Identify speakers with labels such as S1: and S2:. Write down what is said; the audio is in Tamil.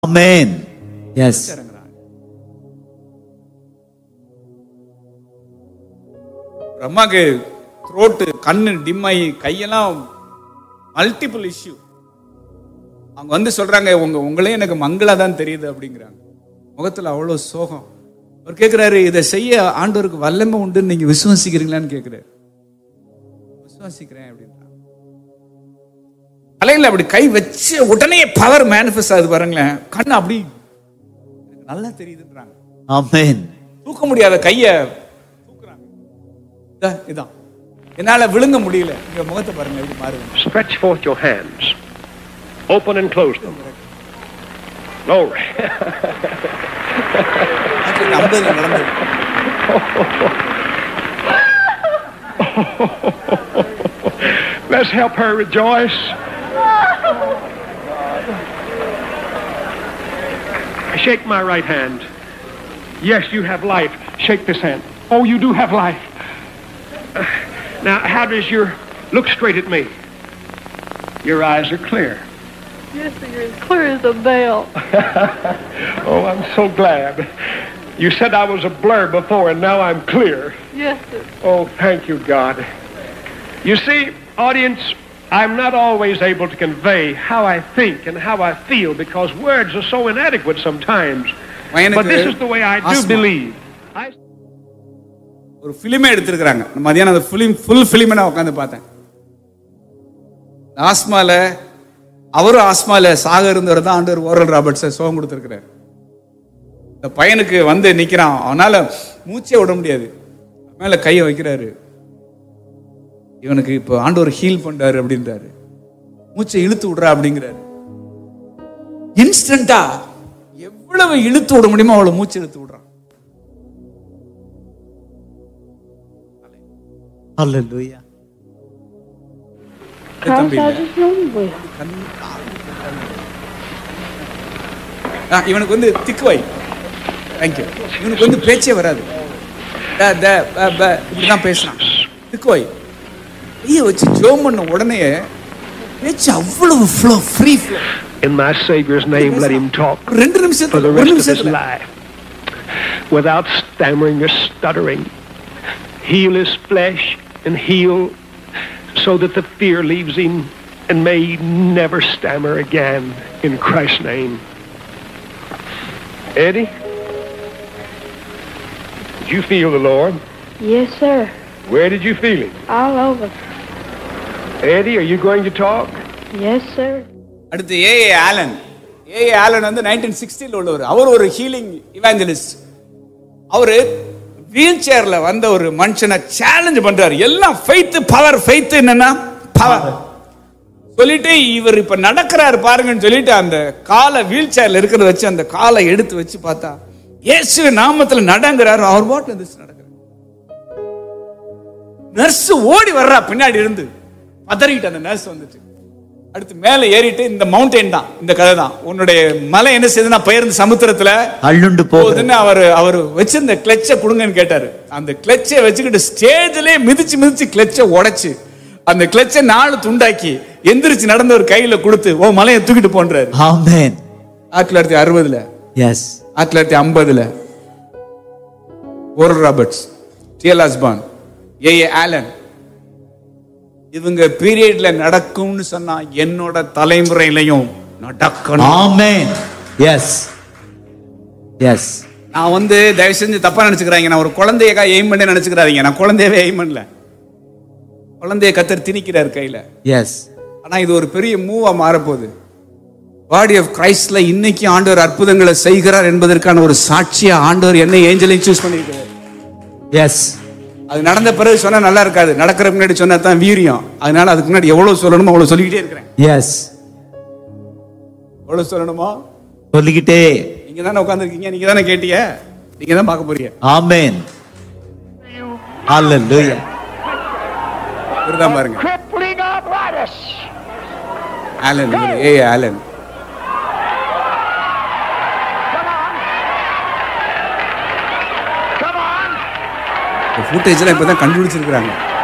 S1: Amen. Yes.
S2: இறங்குறாங்க ஒரு அம்மாக்கு த்ரோட்டு கண்ணு டிம் ஆகி கையெல்லாம் மல்டிபிள் இஷ்யூ அவங்க வந்து சொல்றாங்க உங்க உங்களே எனக்கு மங்களா தான் தெரியுது அப்படிங்கிறாங்க முகத்துல அவ்வளவு சோகம் அவர் கேட்கிறாரு இதை செய்ய ஆண்டவருக்கு வல்லமை உண்டுன்னு நீங்க விசுவாசிக்கிறீங்களான்னு கேட்கிறாரு விசுவாசிக்கிறேன் அப்படின்றாங்க தலையில அப்படி கை வச்சு உடனே பவர் மேனிஃபெஸ்ட் ஆகுது பாருங்களேன் கண்ணு அப்படி எனக்கு நல்லா தெரியுதுன்றாங்க
S1: Amen.
S2: தூக்க முடியாத கைய தூக்குறாங்க இதா, இதான் என்னால விழுங்க முடியல இங்க முகத்தை பாருங்க எப்படி மாறுது
S3: Stretch forth your hands. Open and close them. Glory.
S2: Actually ஐம்பதுல நடந்தது
S3: Let's help her rejoice. Shake my right hand. Yes, you have life. Shake this hand. Oh, you do have life. Uh, Now, how does your look straight at me? Your eyes are clear.
S4: Yes, sir, you're as clear as a bell.
S3: Oh, I'm so glad. You said I was a blur before, and now I'm clear.
S4: Yes, sir.
S3: Oh, thank you, God. You see, audience, I'm not always able to convey how I think and how I feel because words are so inadequate sometimes. But this is the way I do
S2: asthma.
S3: believe. I
S2: ஒரு ஃபிலிமே எடுத்திருக்கிறாங்க நான் மதியானம் அந்த ஃபிலிம் ஃபுல் ஃபிலிமை நான் உட்காந்து பார்த்தேன் ஆஸ்மால அவரும் ஆஸ்மால சாக இருந்தவர் தான் ஆண்டவர் ஓரல் ராபர்ட்ஸை சோகம் கொடுத்துருக்கிறார் இந்த பையனுக்கு வந்து நிக்கிறான் அவனால மூச்சே விட முடியாது மேல கையை வைக்கிறாரு இவனுக்கு இப்போ ஆண்டவர் ஹீல் பண்றாரு அப்படின்றாரு மூச்சை இழுத்து விடுறா அப்படிங்கிறாரு இன்ஸ்டன்டா எவ்வளவு இழுத்து விட முடியுமோ அவ்வளவு மூச்சு இழுத்து விடுறான்
S1: Hallelujah.
S2: தம்பி
S4: Cross
S2: இல்ல.
S4: I just know well.
S2: ஆ, இவனுக்கு வந்து திக்குவாய் தேங்க்யூ இவனுக்கு வந்து பேச்சே வராது த, த, ப, ப, இப்படிதான் பேசுறான் திக்குவாய் கையை வச்சு ஜோம் பண்ண உடனே பேச்சு அவ்வளவு flow free flow
S3: in my Savior's name, let him talk
S2: ரெண்டு
S3: for the
S2: நிமிஷத்துல ஒரு
S3: rest of his
S2: நிமிஷத்துல
S3: life without stammering or stuttering. Heal his flesh and heal so that the fear leaves him and may he never stammer again in Christ's name. Eddie, did you feel the Lord?
S4: Yes, sir.
S3: Where did you feel him?
S4: All over.
S3: Eddie, are you going to talk?
S4: Yes, sir.
S2: அடுத்து ஏஏ ஆலன் ஏஏ ஆலன் வந்து நைன்டீன் சிக்ஸ்டியில் உள்ளவர் அவர் ஒரு ஹீலிங் இவாஞ்சலிஸ்ட் அவரு வீல் சேர்ல வந்த ஒரு மனுஷனை சேலஞ்ச் பண்றாரு எல்லாம் ஃபெய்த் பவர் ஃபெய்த் என்னன்னா பவர் சொல்லிட்டு இவர் இப்ப நடக்கிறாரு பாருங்கன்னு சொல்லிட்டு அந்த காலை வீல் சேர்ல இருக்கிறத வச்சு அந்த காலை எடுத்து வச்சு பார்த்தா இயேசு நாமத்துல நடங்கிறாரு அவர் பாட்டு எந்திரிச்சு நடக்கிறார் நர்ஸ் ஓடி வர்றா பின்னாடி இருந்து பதறிட்டு அந்த நர்ஸ் வந்துட்டு அடுத்து மேல ஏறிட்டு இந்த மவுண்டைன் தான் இந்த கதை தான் உன்னுடைய மலை என்ன செய்யுதுன்னா பெயர்ந்து சமுத்திரத்துல
S1: அள்ளுண்டு போகுது
S2: போகுதுன்னு அவர் அவர் வச்சிருந்த கிளச்சை கொடுங்கன்னு கேட்டாரு அந்த கிளச்சை வச்சுக்கிட்டு ஸ்டேஜ்லயே மிதிச்சு மிதிச்சு கிளச்சை உடைச்சு அந்த கிளச்சை நாலு துண்டாக்கி எந்திரிச்சு நடந்த ஒரு கையில கொடுத்து ஓ மலையை தூக்கிட்டு போன்றாரு
S1: Amen.
S2: ஆயிரத்தி தொள்ளாயிரத்தி அறுபதுல
S1: Yes.
S2: ஆயிரத்தி தொள்ளாயிரத்தி ஐம்பதுல ஓரல் ராபர்ட்ஸ் டிஎல் ஹஸ்பான் ஏஏ ஆலன் இவங்க பீரியட்ல நடக்கும்னு சொன்னா என்னோட தலைமுறையிலையும் நடக்கணும்
S1: Amen. Yes. Yes.
S2: நான் வந்து தயவு செஞ்சு தப்பா நினைச்சுக்கிறாங்க நான் ஒரு குழந்தையக்கா எய்ம் பண்ணி நினைச்சுக்கிறாதீங்க நான் குழந்தையவே எய்ம் பண்ணல குழந்தைய கத்தர் திணிக்கிறார் கையில
S1: Yes.
S2: ஆனா இது ஒரு பெரிய மூவா மாறப்போகுது பாடி ஆஃப் கிரைஸ்ட்ல இன்னைக்கு ஆண்டவர் அற்புதங்களை செய்கிறார் என்பதற்கான ஒரு சாட்சியா ஆண்டவர் என்ன ஏஞ்சலையும் சூஸ் பண்ணியிருக்கிறார்
S1: Yes.
S2: அது நடந்த பிறகு சொன்னா நல்லா இருக்காது நடக்கிற முன்னாடி சொன்னா தான் வீரியம் அதனால அதுக்கு முன்னாடி எவ்வளவு சொல்லணுமோ அவ்வளவு சொல்லிக்கிட்டே இருக்கிறேன்
S1: Yes.
S2: எவ்வளவு சொல்லணுமோ
S1: சொல்லிக்கிட்டே
S2: நீங்க தானே உட்காந்துருக்கீங்க நீங்க தானே கேட்டீங்க நீங்க தான் பார்க்க போறீங்க
S1: Amen. Hallelujah.
S2: இவர்தான் பாருங்க
S3: Crippling arthritis.
S2: ஆலன் இவரு. A Allen
S3: Come on.
S2: ஃபுட்டேஜ்லாம் இப்பதான் கண்டுபிடிச்சிருக்கிறாங்க